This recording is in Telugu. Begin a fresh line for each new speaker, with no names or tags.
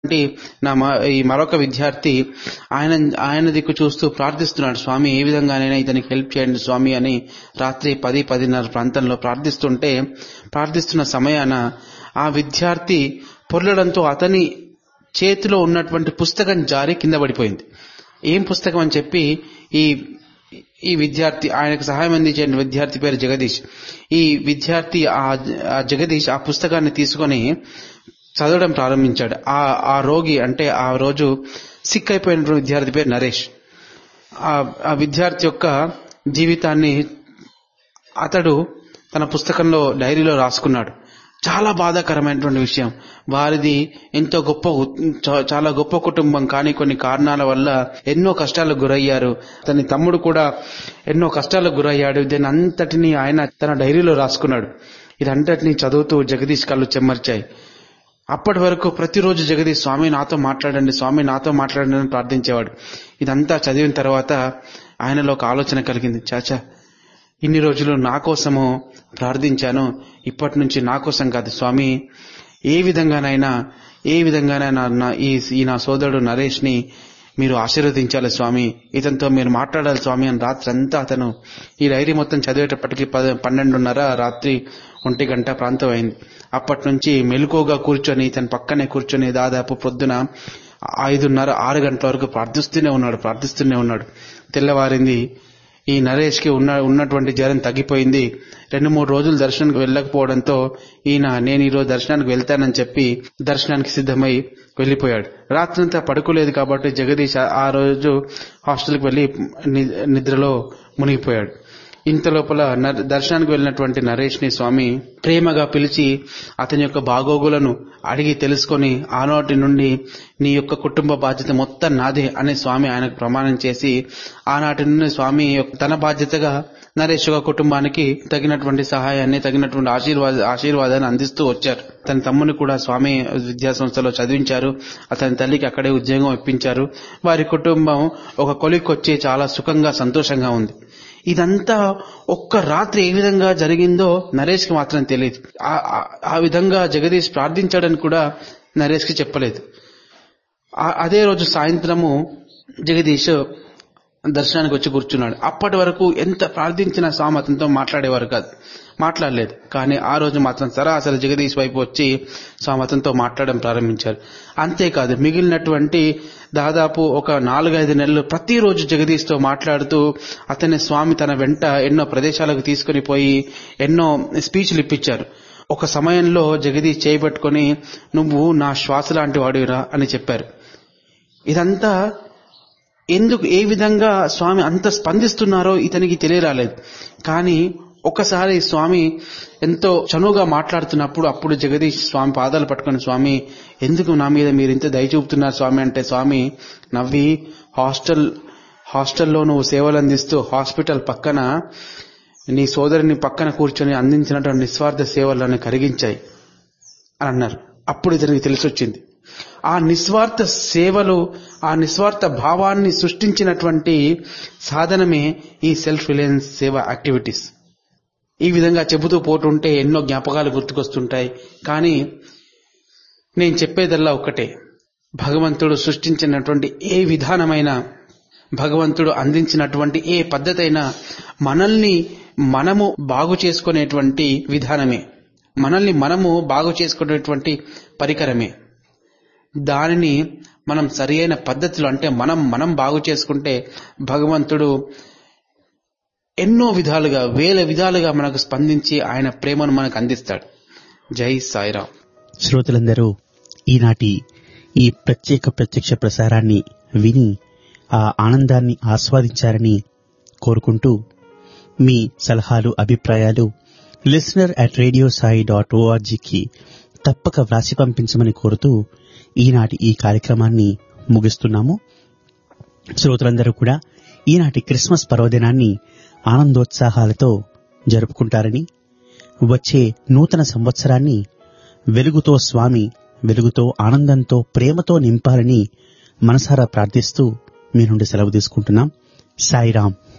అంటే నా మ- ఈ మరొక విద్యార్థి ఆయన ఆయన దిక్కు చూస్తూ ప్రార్థిస్తున్నాడు స్వామి ఏ విధంగానైనా ఇతనికి హెల్ప్ చేయండి స్వామి అని రాత్రి పది పదిన్నర ప్రాంతంలో ప్రార్థిస్తుంటే ప్రార్థిస్తున్న సమయాన ఆ విద్యార్థి పొర్లడంతో అతని చేతిలో ఉన్నటువంటి పుస్తకం జారి కింద పడిపోయింది ఏం పుస్తకం అని చెప్పి ఈ ఈ విద్యార్థి ఆయనకు సహాయం అందించే విద్యార్థి పేరు జగదీష్ ఈ విద్యార్థి ఆ ఆ జగదీష్ ఆ పుస్తకాన్ని తీసుకొని చదవడం ప్రారంభించాడు ఆ ఆ రోగి అంటే ఆ రోజు సిక్ అయిపోయిన విద్యార్థి పేరు నరేష్ ఆ ఆ విద్యార్థి యొక్క జీవితాన్ని అతడు తన పుస్తకంలో డైరీలో రాసుకున్నాడు చాలా బాధాకరమైనటువంటి విషయం వారిది ఎంతో గొప్ప ఉ- చా- చాలా గొప్ప కుటుంబం కానీ కొన్ని కారణాల వల్ల ఎన్నో కష్టాలకు గురయ్యారు తన తమ్ముడు కూడా ఎన్నో కష్టాలకు గురయ్యాడు దీని అంతటిని ఆయన తన డైరీలో రాసుకున్నాడు ఇదంతటిని చదువుతూ జగదీష్ కళ్ళు చెమ్మర్చాయి అప్పటి వరకు ప్రతిరోజు జగదీష్ స్వామి నాతో మాట్లాడండి స్వామి నాతో మాట్లాడండి అని ప్రార్థించేవాడు ఇదంతా చదివిన తర్వాత ఆయనలో ఒక ఆలోచన కలిగింది చాచా ఇన్ని రోజులు నా కోసము ప్రార్థించాను ఇప్పటి నుంచి నా కోసం కాదు స్వామి ఏ విధంగానైనా ఏ విధంగానైనా నా ఈ ఈ నా సోదరుడు నరేష్ ని మీరు ఆశీర్వదించాలి స్వామి ఇతనితో మీరు మాట్లాడాలి స్వామి అని రాత్రి అంతా అతను ఈ డైరీ మొత్తం చదివేటప్పటికి పద పన్నెండున్నర రాత్రి ఒంటి గంట ప్రాంతం అయింది అప్పటి నుంచి మెలకుగా కూర్చొని ఇతని పక్కనే కూర్చొని దాదాపు పొద్దున ఐదున్నర ఆరు గంటల వరకు ప్రార్థిస్తూనే ఉన్నాడు ప్రార్థిస్తూనే ఉన్నాడు తెల్లవారింది ఈ నరేష్ కి ఉన్న ఉన్నటువంటి జ్వరం తగ్గిపోయింది రెండు మూడు రోజులు దర్శనానికి వెళ్ళకపోవడంతో ఈయన నేను ఈరోజు దర్శనానికి వెళ్తానని చెప్పి దర్శనానికి సిద్ధమై వెళ్లిపోయాడు రాత్రంతా పడుకోలేదు కాబట్టి జగదీష్ ఆ- ఆ రోజు హాస్టల్కి వెళ్లి ని- నిద్రలో మునిగిపోయాడు ఇంత లోపల నర్- దర్శనానికి వెళ్ళినటువంటి నరేష్ ని స్వామి ప్రేమగా పిలిచి అతని యొక్క బాగోగులను అడిగి తెలుసుకొని ఆనాటి నుండి నీ యొక్క కుటుంబ బాధ్యత మొత్తం నాదే అనే స్వామి ఆయనకు ప్రమాణం చేసి ఆనాటి నుండి స్వామి యొక్క- తన బాధ్యతగా నరేష్ యొక్క కుటుంబానికి తగినటువంటి సహాయాన్ని తగినటువంటి ఆశీర్వాద ఆశీర్వాదాన్ని అందిస్తూ వచ్చారు తన తమ్ముని కూడా స్వామి విద్యా సంస్థలో చదివించారు అతని తల్లికి అక్కడే ఉద్యోగం ఇప్పించారు వారి కుటుంబం ఒక కొలిక్కొచ్చి చాలా సుఖంగా సంతోషంగా ఉంది ఇదంతా ఒక్క రాత్రి ఏ విధంగా జరిగిందో నరేష్ కి మాత్రం తెలియదు ఆ- ఆ- ఆ విధంగా జగదీష్ ప్రార్థించాడని కూడా నరేష్ కి చెప్పలేదు ఆ- అదే రోజు సాయంత్రము జగదీష్ దర్శనానికి వచ్చి కూర్చున్నాడు అప్పటి వరకు ఎంత ప్రార్థించిన స్వామి అతనితో మాట్లాడేవారు కాదు మాట్లాడలేదు కానీ ఆ రోజు మాత్రం సరాసరి జగదీష్ వైపు వచ్చి స్వామి అతనితో మాట్లాడడం ప్రారంభించారు అంతేకాదు మిగిలినటువంటి దాదాపు ఒక నాలుగైదు నెలలు ప్రతిరోజు జగదీష్ తో మాట్లాడుతూ అతని స్వామి తన వెంట ఎన్నో ప్రదేశాలకు తీసుకుని పోయి ఎన్నో స్పీచ్లు ఇప్పించారు ఒక సమయంలో జగదీష్ చేయబట్టుకొని నువ్వు నా శ్వాస లాంటి వాడివిరా అని చెప్పారు ఇదంతా ఎందుకు ఏ విధంగా స్వామి అంత స్పందిస్తున్నారో ఇతనికి తెలియరాలేదు కానీ ఒకసారి స్వామి ఎంతో చనువుగా మాట్లాడుతున్నప్పుడు అప్పుడు జగదీష్ స్వామి పాదాలు పట్టుకుని స్వామి ఎందుకు నా మీద మీరు ఇంత దయ చూపుతున్నారు స్వామి అంటే స్వామి నవ్వి హాస్టల్ హాస్టల్లో నువ్వు సేవలు అందిస్తూ హాస్పిటల్ పక్కన నీ సోదరిని పక్కన కూర్చొని అందించినటువంటి నిస్వార్థ సేవలను కరిగించాయి అని అన్నారు అప్పుడు ఇతనికి తెలిసొచ్చింది ఆ నిస్వార్థ సేవలు ఆ నిస్వార్థ భావాన్ని సృష్టించినటువంటి సాధనమే ఈ సెల్ఫ్ రిలయన్స్ సేవ యాక్టివిటీస్ ఈ విధంగా చెబుతూ పోతుంటే ఎన్నో జ్ఞాపకాలు గుర్తుకొస్తుంటాయి కానీ నేను చెప్పేదల్లా ఒక్కటే భగవంతుడు సృష్టించినటువంటి ఏ విధానమైన భగవంతుడు అందించినటువంటి ఏ పద్ధతి అయినా మనల్ని మనము బాగు చేసుకునేటువంటి విధానమే మనల్ని మనము బాగు చేసుకునేటువంటి పరికరమే దానిని మనం సరి అయిన పద్ధతిలో అంటే మనం మనం బాగు చేసుకుంటే భగవంతుడు ఎన్నో విధాలుగా వేల విధాలుగా మనకు స్పందించి ఆయన ప్రేమను మనకు అందిస్తాడు జై సాయిరాం
శ్రోతలందరూ ఈనాటి ఈ ప్రత్యేక ప్రత్యక్ష ప్రసారాన్ని విని ఆ ఆనందాన్ని ఆస్వాదించారని కోరుకుంటూ మీ సలహాలు అభిప్రాయాలు listener at radio Sai dot ఓఆర్జీకి తప్పక వ్రాసి పంపించమని కోరుతూ ఈనాటి ఈ కార్యక్రమాన్ని ముగిస్తున్నాము శ్రోతలందరూ కూడా ఈనాటి క్రిస్మస్ పర్వదినాన్ని ఆనందోత్సాహాలతో జరుపుకుంటారని వచ్చే నూతన సంవత్సరాన్ని వెలుగుతో స్వామి వెలుగుతో ఆనందంతో ప్రేమతో నింపాలని మనసారా ప్రార్థిస్తూ మీ నుండి సెలవు తీసుకుంటున్నాం సాయిరాం